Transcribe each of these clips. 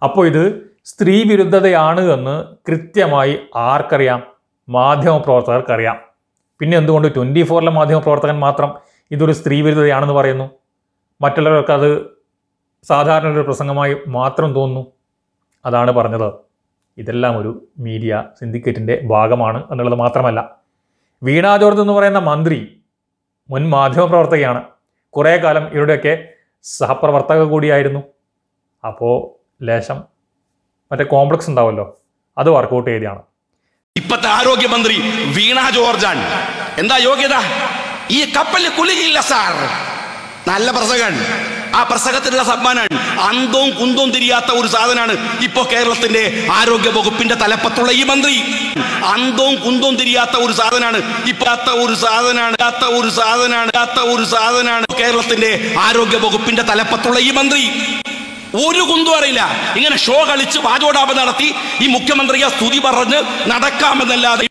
അപ്പോൾ ഇത് സ്ത്രീ വിരുദ്ധതയാണ് എന്ന് കൃത്യമായി ആർക്കറിയാം മാധ്യമപ്രവർത്തകർക്കറിയാം പിന്നെ എന്തുകൊണ്ട് ട്വൻറ്റി ഫോറിലെ മാധ്യമപ്രവർത്തകൻ മാത്രം ഇതൊരു സ്ത്രീ വിരുദ്ധതയാണെന്ന് പറയുന്നു മറ്റുള്ളവർക്ക് അത് സാധാരണ ഒരു പ്രസംഗമായി മാത്രം തോന്നുന്നു അതാണ് പറഞ്ഞത് ഇതെല്ലാം ഒരു മീഡിയ സിൻഡിക്കേറ്റിൻ്റെ ഭാഗമാണ് എന്നുള്ളത് മാത്രമല്ല വീണ ജോർജ് എന്ന് പറയുന്ന മന്ത്രി മുൻ മാധ്യമപ്രവർത്തകയാണ് കുറേ കാലം ഇവരുടെയൊക്കെ സഹപ്രവർത്തക കൂടിയായിരുന്നു അപ്പോൾ ലേശം മറ്റേ കോംപ്ലക്സ് ഉണ്ടാവുമല്ലോ അത് വർക്കൗട്ട് ചെയ്തതാണ് ഇപ്പത്തെ ആരോഗ്യമന്ത്രി വീണ ജോർജാണ് എന്താ യോഗ്യത ഈ കപ്പലിൽ കുലുകില്ല സാർ നല്ല പ്രസംഗൻ ആ പ്രസംഗത്തിനുള്ള സമ്മാനാണ് അന്തവും കുന്തവും തിരിയാത്ത ഒരു സാധനമാണ് ഇപ്പോ കേരളത്തിന്റെ ആരോഗ്യ വകുപ്പിന്റെ തലപ്പത്തുള്ള ഈ മന്ത്രി അന്തവും കുന്തവും തിരിയാത്ത ഒരു സാധനമാണ് ഇപ്പാത്ത ഒരു സാധനമാണ് ഇല്ലാത്ത ഒരു സാധനമാണ് ഇല്ലാത്ത ഒരു സാധനമാണ് കേരളത്തിന്റെ ആരോഗ്യ വകുപ്പിന്റെ തലപ്പത്തുള്ള ഈ മന്ത്രി ഒരു കുന്തും അറിയില്ല ഇങ്ങനെ ഷോ കളിച്ച് വാചോടാപം നടത്തി ഈ മുഖ്യമന്ത്രിയെ സ്തുതി പറഞ്ഞ് നടക്കാമെന്നല്ലാതെ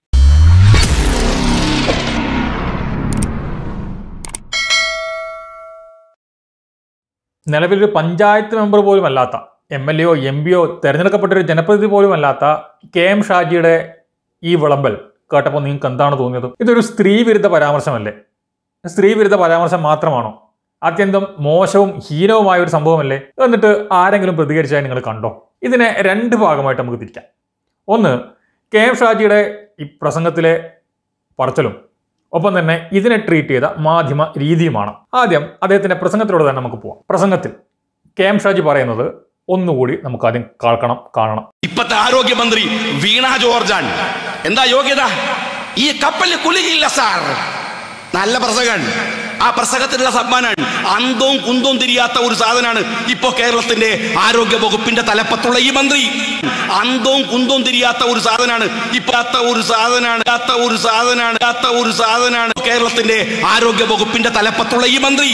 നിലവിലൊരു പഞ്ചായത്ത് മെമ്പർ പോലും അല്ലാത്ത എം എൽ എയോ എം പിയോ തിരഞ്ഞെടുക്കപ്പെട്ടൊരു ജനപ്രതിനിധി പോലും അല്ലാത്ത കെ എം ഷാജിയുടെ ഈ വിളമ്പൽ കേട്ടപ്പോൾ നിങ്ങൾക്ക് എന്താണ് തോന്നിയത് ഇതൊരു സ്ത്രീ വിരുദ്ധ പരാമർശമല്ലേ സ്ത്രീ വിരുദ്ധ പരാമർശം മാത്രമാണോ അത്യന്തം മോശവും ഹീനവുമായ ഒരു സംഭവമല്ലേ എന്നിട്ട് ആരെങ്കിലും പ്രതികരിച്ചാൽ നിങ്ങൾ കണ്ടോ ഇതിനെ രണ്ട് ഭാഗമായിട്ട് നമുക്ക് തിരിക്കാം ഒന്ന് കെ എം ഷാജിയുടെ ഈ പ്രസംഗത്തിലെ പറച്ചലും ഒപ്പം തന്നെ ഇതിനെ ട്രീറ്റ് ചെയ്ത മാധ്യമ രീതിയുമാണ് ആദ്യം അദ്ദേഹത്തിന്റെ പ്രസംഗത്തിലൂടെ തന്നെ നമുക്ക് പോവാം പ്രസംഗത്തിൽ കെ എം ഷാജി പറയുന്നത് ഒന്നുകൂടി നമുക്ക് ആദ്യം കേൾക്കണം കാണണം ഇപ്പത്തെ ആരോഗ്യമന്ത്രി വീണ ജോർജാണ് എന്താ യോഗ്യത ഈ കപ്പലിൽ കുലുകില്ല സാർ നല്ല പ്രസംഗൻ ആ പ്രസംഗത്തിനുള്ള സമ്മാനാണ് അന്തവും കുന്തവും തിരിയാത്ത ഒരു സാധനമാണ് ഇപ്പോ കേരളത്തിന്റെ ആരോഗ്യ വകുപ്പിന്റെ തലപ്പത്തുള്ള ഈ മന്ത്രി അന്തവും കുന്തവും തിരിയാത്ത ഒരു സാധനമാണ് ഇപ്പാത്ത ഒരു സാധനമാണ് ഇല്ലാത്ത ഒരു സാധനമാണ് ഇല്ലാത്ത ഒരു സാധനമാണ് കേരളത്തിന്റെ ആരോഗ്യ വകുപ്പിന്റെ തലപ്പത്തുള്ള ഈ മന്ത്രി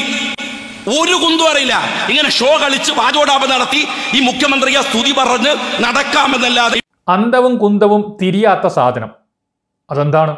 ഒരു കുന്തും അറിയില്ല ഇങ്ങനെ ഷോ കളിച്ച് വാചോടാപം നടത്തി ഈ മുഖ്യമന്ത്രിയെ സ്തുതി പറഞ്ഞ് നടക്കാമെന്നല്ലാതെ അന്തവും കുന്തവും തിരിയാത്ത സാധനം അതെന്താണ്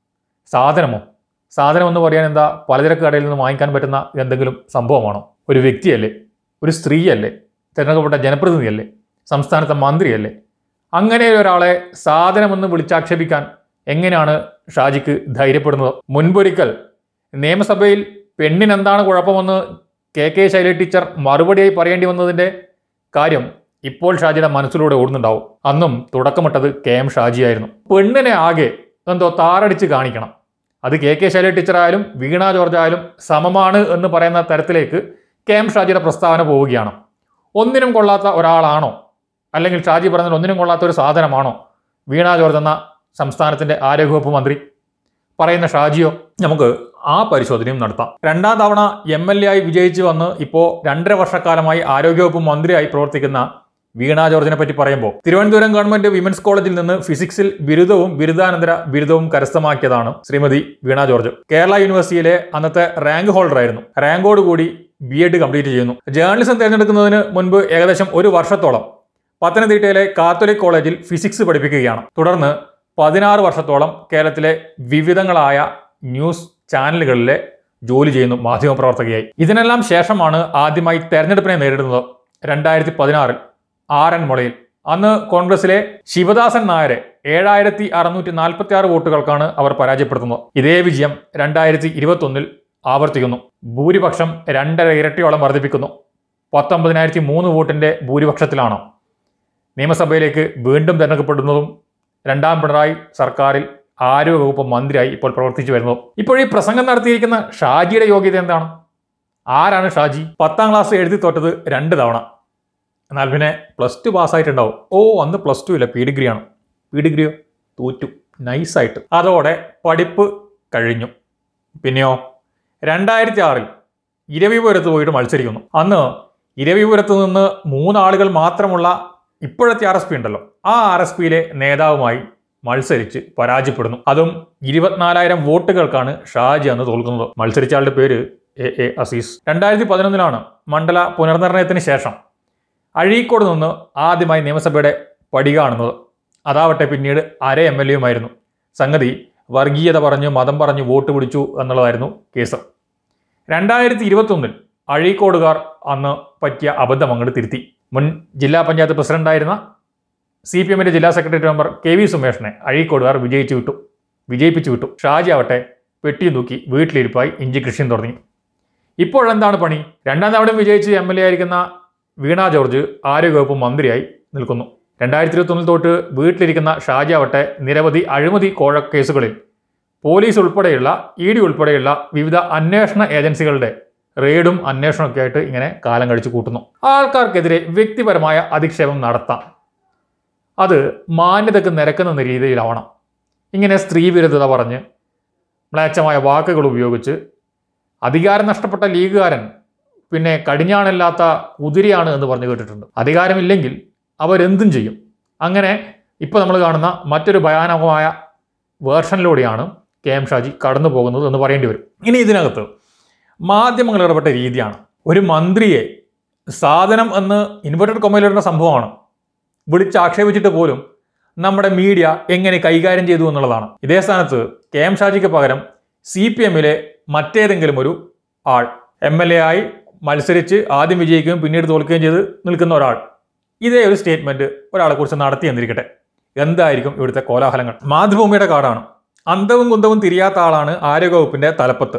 സാധനമോ സാധനം എന്ന് പറയാൻ എന്താ പലചരക്ക് കടയിൽ നിന്ന് വാങ്ങിക്കാൻ പറ്റുന്ന എന്തെങ്കിലും സംഭവമാണോ ഒരു വ്യക്തിയല്ലേ ഒരു സ്ത്രീയല്ലേ തിരഞ്ഞെടുക്കപ്പെട്ട ജനപ്രതിനിധിയല്ലേ സംസ്ഥാനത്തെ മന്ത്രിയല്ലേ അങ്ങനെ ഒരാളെ സാധനമെന്ന് വിളിച്ചാക്ഷേപിക്കാൻ എങ്ങനെയാണ് ഷാജിക്ക് ധൈര്യപ്പെടുന്നത് മുൻപൊരിക്കൽ നിയമസഭയിൽ പെണ്ണിനെന്താണ് കുഴപ്പമെന്ന് കെ കെ ശൈല ടീച്ചർ മറുപടിയായി പറയേണ്ടി വന്നതിൻ്റെ കാര്യം ഇപ്പോൾ ഷാജിയുടെ മനസ്സിലൂടെ ഓടുന്നുണ്ടാവും അന്നും തുടക്കമിട്ടത് കെ എം ഷാജിയായിരുന്നു പെണ്ണിനെ ആകെ എന്തോ താറടിച്ച് കാണിക്കണം അത് കെ കെ ശൈല ടീച്ചർ ആയാലും വീണ ജോർജ് ആയാലും സമമാണ് എന്ന് പറയുന്ന തരത്തിലേക്ക് കെ എം ഷാജിയുടെ പ്രസ്താവന പോവുകയാണ് ഒന്നിനും കൊള്ളാത്ത ഒരാളാണോ അല്ലെങ്കിൽ ഷാജി പറഞ്ഞതിൽ ഒന്നിനും കൊള്ളാത്ത ഒരു സാധനമാണോ വീണ ജോർജ് എന്ന സംസ്ഥാനത്തിന്റെ ആരോഗ്യവകുപ്പ് മന്ത്രി പറയുന്ന ഷാജിയോ നമുക്ക് ആ പരിശോധനയും നടത്താം രണ്ടാം തവണ എം എൽ എ ആയി വിജയിച്ചു വന്ന് ഇപ്പോൾ രണ്ടര വർഷക്കാലമായി ആരോഗ്യവകുപ്പ് മന്ത്രിയായി പ്രവർത്തിക്കുന്ന വീണ ജോർജിനെ പറ്റി പറയുമ്പോൾ തിരുവനന്തപുരം ഗവൺമെന്റ് വിമൻസ് കോളേജിൽ നിന്ന് ഫിസിക്സിൽ ബിരുദവും ബിരുദാനന്തര ബിരുദവും കരസ്ഥമാക്കിയതാണ് ശ്രീമതി വീണ ജോർജ് കേരള യൂണിവേഴ്സിറ്റിയിലെ അന്നത്തെ റാങ്ക് ഹോൾഡർ ആയിരുന്നു റാങ്കോട് കൂടി ബി എഡ് കംപ്ലീറ്റ് ചെയ്യുന്നു ജേർണലിസം തിരഞ്ഞെടുക്കുന്നതിന് മുൻപ് ഏകദേശം ഒരു വർഷത്തോളം പത്തനംതിട്ടയിലെ കാത്തലിക് കോളേജിൽ ഫിസിക്സ് പഠിപ്പിക്കുകയാണ് തുടർന്ന് പതിനാറ് വർഷത്തോളം കേരളത്തിലെ വിവിധങ്ങളായ ന്യൂസ് ചാനലുകളിലെ ജോലി ചെയ്യുന്നു മാധ്യമപ്രവർത്തകയായി ഇതിനെല്ലാം ശേഷമാണ് ആദ്യമായി തെരഞ്ഞെടുപ്പിനെ നേരിടുന്നത് രണ്ടായിരത്തി പതിനാറിൽ ആർ എൻ മുളയിൽ അന്ന് കോൺഗ്രസിലെ ശിവദാസൻ നായരെ ഏഴായിരത്തി അറുന്നൂറ്റി നാൽപ്പത്തി ആറ് വോട്ടുകൾക്കാണ് അവർ പരാജയപ്പെടുത്തുന്നത് ഇതേ വിജയം രണ്ടായിരത്തി ഇരുപത്തൊന്നിൽ ആവർത്തിക്കുന്നു ഭൂരിപക്ഷം രണ്ടര ഇരട്ടിയോളം വർദ്ധിപ്പിക്കുന്നു പത്തൊമ്പതിനായിരത്തി മൂന്ന് വോട്ടിന്റെ ഭൂരിപക്ഷത്തിലാണ് നിയമസഭയിലേക്ക് വീണ്ടും തിരഞ്ഞെടുക്കപ്പെടുന്നതും രണ്ടാം പിണറായി സർക്കാരിൽ ആരോഗ്യവകുപ്പ് മന്ത്രിയായി ഇപ്പോൾ പ്രവർത്തിച്ചു വരുന്നത് ഇപ്പോൾ ഈ പ്രസംഗം നടത്തിയിരിക്കുന്ന ഷാജിയുടെ യോഗ്യത എന്താണ് ആരാണ് ഷാജി പത്താം ക്ലാസ് എഴുതി തോറ്റത് രണ്ട് തവണ എന്നാൽ പിന്നെ പ്ലസ് ടു പാസ്സായിട്ടുണ്ടാവും ഓ അന്ന് പ്ലസ് ടു ഇല്ല പി ഡിഗ്രിയാണ് പി ഡിഗ്രിയോ തോറ്റു നൈസായിട്ട് അതോടെ പഠിപ്പ് കഴിഞ്ഞു പിന്നെയോ രണ്ടായിരത്തി ആറിൽ ഇരവിപുരത്ത് പോയിട്ട് മത്സരിക്കുന്നു അന്ന് ഇരവിപുരത്ത് നിന്ന് മൂന്നാളുകൾ മാത്രമുള്ള ഇപ്പോഴത്തെ ആർ എസ് പി ഉണ്ടല്ലോ ആ ആർ എസ് പിയിലെ നേതാവുമായി മത്സരിച്ച് പരാജയപ്പെടുന്നു അതും ഇരുപത്തിനാലായിരം വോട്ടുകൾക്കാണ് ഷാജി അന്ന് തോൽക്കുന്നത് മത്സരിച്ച ആളുടെ പേര് എ എ അസീസ് രണ്ടായിരത്തി പതിനൊന്നിലാണ് മണ്ഡല പുനർനിർണയത്തിന് ശേഷം അഴീക്കോട് നിന്ന് ആദ്യമായി നിയമസഭയുടെ പടി കാണുന്നത് അതാവട്ടെ പിന്നീട് അര എം എൽ എയുമായിരുന്നു സംഗതി വർഗീയത പറഞ്ഞ് മതം പറഞ്ഞ് വോട്ട് പിടിച്ചു എന്നുള്ളതായിരുന്നു കേസ് രണ്ടായിരത്തി ഇരുപത്തൊന്നിൽ അഴീക്കോടുകാർ അന്ന് പറ്റിയ അബദ്ധം അങ്ങോട്ട് തിരുത്തി മുൻ ജില്ലാ പഞ്ചായത്ത് പ്രസിഡന്റായിരുന്ന സി പി എമ്മിൻ്റെ ജില്ലാ സെക്രട്ടറി മെമ്പർ കെ വി സുമേഷിനെ അഴീക്കോടുകാർ വിജയിച്ചു വിട്ടു വിജയിപ്പിച്ചു വിട്ടു ഷാജി ആവട്ടെ പെട്ടിയും തൂക്കി വീട്ടിലിരിപ്പായി ഇഞ്ചി കൃഷിയും തുടങ്ങി ഇപ്പോഴെന്താണ് പണി രണ്ടാം തവണയും വിജയിച്ച് എം എൽ എ ആയിരിക്കുന്ന വീണ ജോർജ് ആരോഗ്യവകുപ്പ് മന്ത്രിയായി നിൽക്കുന്നു രണ്ടായിരത്തി ഇരുപത്തൊന്നിൽ തൊട്ട് വീട്ടിലിരിക്കുന്ന ഷാജി ആവട്ടെ നിരവധി അഴിമതി കോഴ കേസുകളിൽ പോലീസ് ഉൾപ്പെടെയുള്ള ഇ ഡി ഉൾപ്പെടെയുള്ള വിവിധ അന്വേഷണ ഏജൻസികളുടെ റെയ്ഡും അന്വേഷണമൊക്കെ ആയിട്ട് ഇങ്ങനെ കാലം കഴിച്ചു കൂട്ടുന്നു ആൾക്കാർക്കെതിരെ വ്യക്തിപരമായ അധിക്ഷേപം നടത്താം അത് മാന്യതയ്ക്ക് നിരക്കുന്ന രീതിയിലാവണം ഇങ്ങനെ സ്ത്രീ വിരുദ്ധത പറഞ്ഞ് മ്ലേച്ഛമായ വാക്കുകൾ ഉപയോഗിച്ച് അധികാരം നഷ്ടപ്പെട്ട ലീഗുകാരൻ പിന്നെ കടിഞ്ഞാണില്ലാത്ത കുതിരയാണ് എന്ന് പറഞ്ഞു കേട്ടിട്ടുണ്ട് അധികാരമില്ലെങ്കിൽ അവരെന്തും ചെയ്യും അങ്ങനെ ഇപ്പോൾ നമ്മൾ കാണുന്ന മറ്റൊരു ഭയാനകമായ വേർഷനിലൂടെയാണ് കെ എം ഷാജി കടന്നു പോകുന്നത് എന്ന് പറയേണ്ടി വരും ഇനി ഇതിനകത്ത് മാധ്യമങ്ങൾ ഇടപെട്ട രീതിയാണ് ഒരു മന്ത്രിയെ സാധനം എന്ന് ഇൻവെർട്ടഡ് കൊമയിലിടുന്ന സംഭവമാണ് വിളിച്ചാക്ഷേപിച്ചിട്ട് പോലും നമ്മുടെ മീഡിയ എങ്ങനെ കൈകാര്യം ചെയ്തു എന്നുള്ളതാണ് ഇതേ സ്ഥാനത്ത് കെ എം ഷാജിക്ക് പകരം സി പി എമ്മിലെ മറ്റേതെങ്കിലും ഒരു ആൾ എം എൽ എ ആയി മത്സരിച്ച് ആദ്യം വിജയിക്കുകയും പിന്നീട് തോൽക്കുകയും ചെയ്ത് നിൽക്കുന്ന ഒരാൾ ഇതേ ഒരു സ്റ്റേറ്റ്മെന്റ് ഒരാളെ കുറിച്ച് നടത്തി എന്നിരിക്കട്ടെ എന്തായിരിക്കും ഇവിടുത്തെ കോലാഹലങ്ങൾ മാതൃഭൂമിയുടെ കാർഡാണ് അന്തവും കുന്തവും തിരിയാത്ത ആളാണ് ആരോഗ്യവകുപ്പിന്റെ തലപ്പത്ത്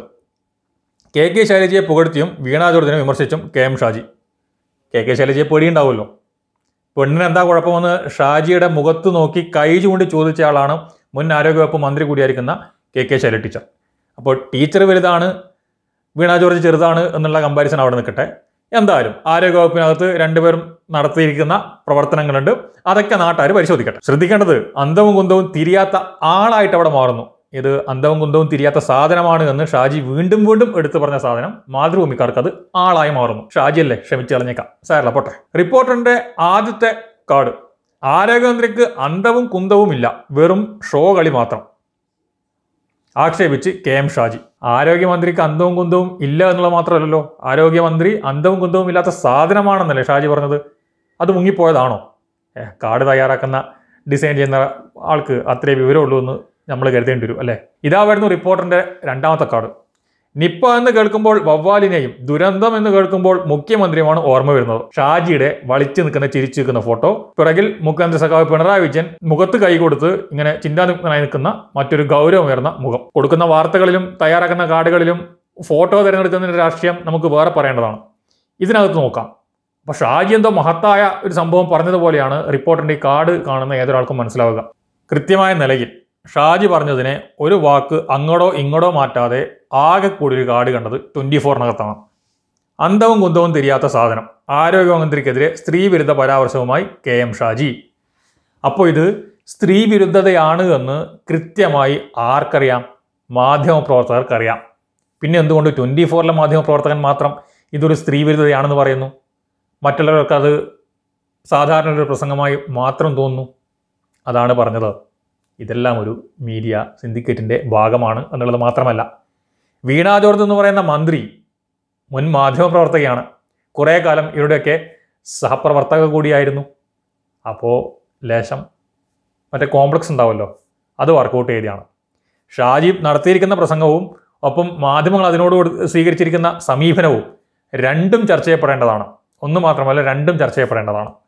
കെ കെ ശൈലജയെ പുകഴ്ത്തിയും വീണ ജോർജിനെ വിമർശിച്ചും K M Shaji K K ശൈലജയെ പേടിയുണ്ടാവുമല്ലോ പെണ്ണിന് എന്താ കുഴപ്പമെന്ന് ഷാജിയുടെ മുഖത്ത് നോക്കി കൈ ചൂണ്ടി ചോദിച്ച ആളാണ് മുൻ ആരോഗ്യവകുപ്പ് മന്ത്രി കൂടിയായിരിക്കുന്ന കെ കെ ശൈല ടീച്ചർ അപ്പോൾ ടീച്ചർ വലുതാണ് വീണ ജോർജ് ചെറുതാണ് എന്നുള്ള കമ്പാരിസൺ അവിടെ നിൽക്കട്ടെ എന്തായാലും ആരോഗ്യവകുപ്പിനകത്ത് രണ്ടുപേരും നടത്തിയിരിക്കുന്ന പ്രവർത്തനങ്ങളുണ്ട് അതൊക്കെ നാട്ടുകാർ പരിശോധിക്കട്ടെ ശ്രദ്ധിക്കേണ്ടത് അന്തവും കുന്തവും തിരിയാത്ത ആളായിട്ട് അവിടെ മാറുന്നു ഇത് അന്തവും കുന്തവും തിരിയാത്ത സാധനമാണ് എന്ന് ഷാജി വീണ്ടും വീണ്ടും എടുത്തു പറഞ്ഞ സാധനം മാതൃഭൂമിക്കാർക്ക് അത് ആളായി മാറുന്നു ഷാജിയല്ലേ ക്ഷമിച്ചു കളഞ്ഞേക്കാം സാരല്ല പോട്ടെ റിപ്പോർട്ടറിന്റെ ആദ്യത്തെ കാർഡ് ആരോഗ്യമന്ത്രിക്ക് അന്തവും കുന്തവും ഇല്ല വെറും ഷോ കളി മാത്രം ആക്ഷേപിച്ച് കെ എം ഷാജി ആരോഗ്യമന്ത്രിക്ക് അന്തവും കുന്തവും ഇല്ല എന്നുള്ളത് മാത്രമല്ലല്ലോ ആരോഗ്യമന്ത്രി അന്തവും കുന്തവും ഇല്ലാത്ത സാധനമാണെന്നല്ലേ ഷാജി പറഞ്ഞത് അത് മുങ്ങിപ്പോയതാണോ ഏ കാർഡ് തയ്യാറാക്കുന്ന ഡിസൈൻ ചെയ്യുന്ന ആൾക്ക് അത്രേ വിവരമുള്ളൂ എന്ന് നമ്മൾ കരുതേണ്ടി വരും അല്ലേ ഇതാ വരുന്നു റിപ്പോർട്ടറിന്റെ രണ്ടാമത്തെ കാർഡ് നിപ്പ എന്ന് കേൾക്കുമ്പോൾ വവ്വാലിനെയും ദുരന്തം എന്ന് കേൾക്കുമ്പോൾ മുഖ്യമന്ത്രിയുമാണ് ഓർമ്മ വരുന്നത് ഷാജിയുടെ വളിച്ചു നിൽക്കുന്ന ചിരിച്ചു നിൽക്കുന്ന ഫോട്ടോ പിറകിൽ മുഖ്യമന്ത്രി സഖാവ് പിണറായി വിജയൻ മുഖത്ത് കൈ കൊടുത്ത് ഇങ്ങനെ ചിന്താനിഗ്നായി നിൽക്കുന്ന മറ്റൊരു ഗൗരവമേറുന്ന മുഖം കൊടുക്കുന്ന വാർത്തകളിലും തയ്യാറാക്കുന്ന കാർഡുകളിലും ഫോട്ടോ തിരഞ്ഞെടുക്കുന്നതിന്റെ രാഷ്ട്രീയം നമുക്ക് വേറെ പറയേണ്ടതാണ് ഇതിനകത്ത് നോക്കാം അപ്പോൾ ഷാജി എന്തോ മഹത്തായ ഒരു സംഭവം പറഞ്ഞതുപോലെയാണ് റിപ്പോർട്ടിന്റെ ഈ കാർഡ് കാണുന്ന ഏതൊരാൾക്കും മനസ്സിലാവുക കൃത്യമായ നിലയിൽ ഷാജി പറഞ്ഞതിനെ ഒരു വാക്ക് അങ്ങോട്ടോ ഇങ്ങോട്ടോ മാറ്റാതെ ആകെ കൂടി ഒരു കാർഡ് കണ്ടത് ട്വൻറ്റി ഫോറിനകത്താണ് അന്തവും കുന്തവും തിരിയാത്ത സാധനം ആരോഗ്യമന്ത്രിക്കെതിരെ സ്ത്രീ വിരുദ്ധ പരാമർശവുമായി കെ എം ഷാജി അപ്പോൾ ഇത് സ്ത്രീ വിരുദ്ധതയാണ് എന്ന് കൃത്യമായി ആർക്കറിയാം മാധ്യമപ്രവർത്തകർക്കറിയാം പിന്നെ എന്തുകൊണ്ട് ട്വൻറ്റി ഫോറിലെ മാധ്യമപ്രവർത്തകൻ മാത്രം ഇതൊരു സ്ത്രീ വിരുദ്ധതയാണെന്ന് പറയുന്നു മറ്റുള്ളവർക്ക് അത് സാധാരണ ഒരു പ്രസംഗമായി മാത്രം തോന്നുന്നു അതാണ് പറഞ്ഞത് ഇതെല്ലാം ഒരു മീഡിയ സിൻഡിക്കേറ്റിൻ്റെ ഭാഗമാണ് എന്നുള്ളത് മാത്രമല്ല വീണ ജോർജ് എന്ന് പറയുന്ന മന്ത്രി മുൻ മാധ്യമപ്രവർത്തകയാണ് കുറേ കാലം ഇവരുടെയൊക്കെ സഹപ്രവർത്തക കൂടിയായിരുന്നു അപ്പോൾ ലേശം മറ്റേ കോംപ്ലക്സ് ഉണ്ടാവുമല്ലോ അത് വർക്കൗട്ട് ചെയ്തതാണ് ഷാജി നടത്തിയിരിക്കുന്ന പ്രസംഗവും ഒപ്പം മാധ്യമങ്ങൾ അതിനോട് കൊടു- സ്വീകരിച്ചിരിക്കുന്ന സമീപനവും രണ്ടും ചർച്ച ചെയ്യപ്പെടേണ്ടതാണ് ഒന്ന് മാത്രമല്ല രണ്ടും ചർച്ച ചെയ്യപ്പെടേണ്ടതാണ്